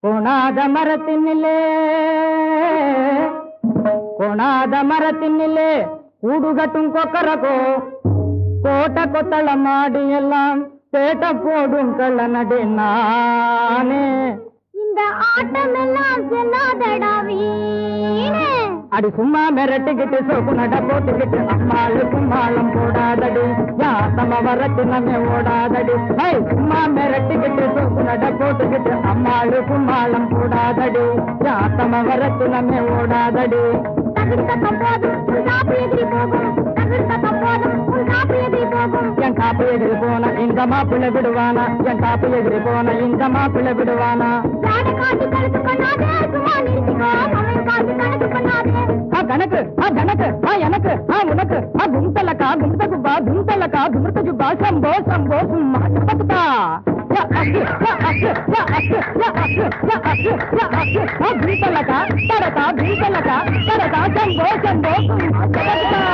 கொணாத மரத்தினிலே கொணாத மரத்தினிலே கூடு கட்டும் கொக்கரகோ கோட்ட கொத்தள மாடி எல்லாம் பேட்ட போடும் கள்ள நடி நானே இந்த ஆட்டம் எல்லாம் செல்லாதடா வீணே அடி சும்மா மிரட்டிக்கிட்டு சோப்பு நட போட்டுக்கிட்டு அம்மாளுக்கும் மாலம் போடாதடி யாத்தம வரட்டு நம்ம ஓடாதடி ஹை சும்மா மிரட்டிக்கிட்டு சோப்பு நட போட்டுக்கிட்டு அம்மாளுக்கும் மாலம் போடாதடி யாத்தம வரட்டு நம்ம ஓடாதடி தகுந்த போதும் உன் காப்பு எதிரி போகும் தகுந்த போதும் உன் காப்பு எதிரி போகும் என் காப்பு எதிரி போன இந்த மாப்பிள்ளை விடுவானா என் காப்பு எதிரி போன இந்த மாப்பிள்ளை விடுவானா ஜாட காட்டி கணக்கு பண்ணாதே சும்மா நிறுத்திக்கோ அவன் காட்டி கணக்கு பண்ணாதே ஆ கணக்கு ஆ கணக்கு ஆ எனக்கு ஆ உனக்கு ஆ கும்தலக்கா கும்த குப்பா கும்தலக்கா கும்த ஜுப்பா சம்போ சம்போ சும்மா சப்பத்துக்கா గుంతలక తడక గుంతలక తడక శంభో శంభో సుమ్మా